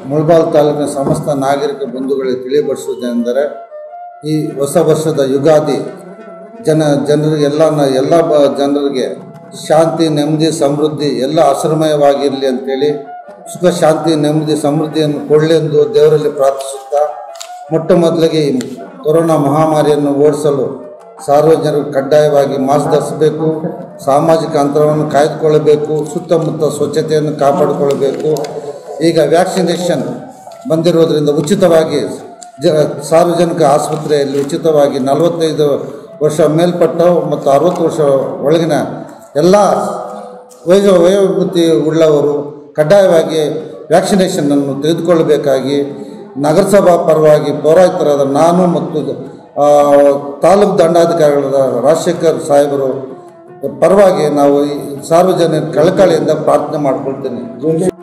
ಮುಳಬಾಲ್ ತಾಲೂಕಿನ ಸಮಸ್ತ ನಾಗರಿಕ ಬಂಧುಗಳಿಗೆ ತಿಳಿಪಡಿಸುವುದೆಂದರೆ ಈ ಹೊಸ ವರ್ಷದ ಯುಗಾದಿ ಜನ ಜನರಿಗೆ ಎಲ್ಲ ಎಲ್ಲ ಬ ಜನರಿಗೆ ಶಾಂತಿ ನೆಮ್ಮದಿ ಸಮೃದ್ಧಿ ಎಲ್ಲ ಹಸಿರುಮಯವಾಗಿರಲಿ ಅಂತೇಳಿ ಸುಖ ಶಾಂತಿ ನೆಮ್ಮದಿ ಸಮೃದ್ಧಿಯನ್ನು ಕೊಡಲಿ ಎಂದು ದೇವರಲ್ಲಿ ಪ್ರಾರ್ಥಿಸುತ್ತಾ ಮೊಟ್ಟ ಮೊದಲಿಗೆ ಈ ಕೊರೋನಾ ಮಹಾಮಾರಿಯನ್ನು ಓಡಿಸಲು ಸಾರ್ವಜನಿಕರು ಕಡ್ಡಾಯವಾಗಿ ಮಾಸ್ಕ್ ಧರಿಸಬೇಕು ಸಾಮಾಜಿಕ ಅಂತರವನ್ನು ಕಾಯ್ದುಕೊಳ್ಳಬೇಕು ಸುತ್ತಮುತ್ತ ಸ್ವಚ್ಛತೆಯನ್ನು ಕಾಪಾಡಿಕೊಳ್ಳಬೇಕು ಈಗ ವ್ಯಾಕ್ಸಿನೇಷನ್ ಬಂದಿರೋದ್ರಿಂದ ಉಚಿತವಾಗಿ ಜ ಸಾರ್ವಜನಿಕ ಆಸ್ಪತ್ರೆಯಲ್ಲಿ ಉಚಿತವಾಗಿ ನಲವತ್ತೈದು ವರ್ಷ ಮೇಲ್ಪಟ್ಟ ಮತ್ತು ಅರವತ್ತು ವರ್ಷ ಒಳಗಿನ ಎಲ್ಲ ವಯೋ ವಯೋಮಿತಿ ಉಳ್ಳವರು ಕಡ್ಡಾಯವಾಗಿ ವ್ಯಾಕ್ಸಿನೇಷನನ್ನು ತೆಗೆದುಕೊಳ್ಳಬೇಕಾಗಿ ನಗರಸಭಾ ಪರವಾಗಿ ಪೌರಾಯುಕ್ತರಾದ ನಾನು ಮತ್ತು ಆ, ತಾಲೂಕು ದಂಡಾಧಿಕಾರಿಗಳಾದ ರಾಜಶೇಖರ್ ಸಾಹೇಬರು ಪರವಾಗಿ ನಾವು ಈ ಸಾರ್ವಜನಿಕ ಕಳಕಳಿಯಿಂದ ಪ್ರಾರ್ಥನೆ ಮಾಡ್ಕೊಳ್ತೇನೆ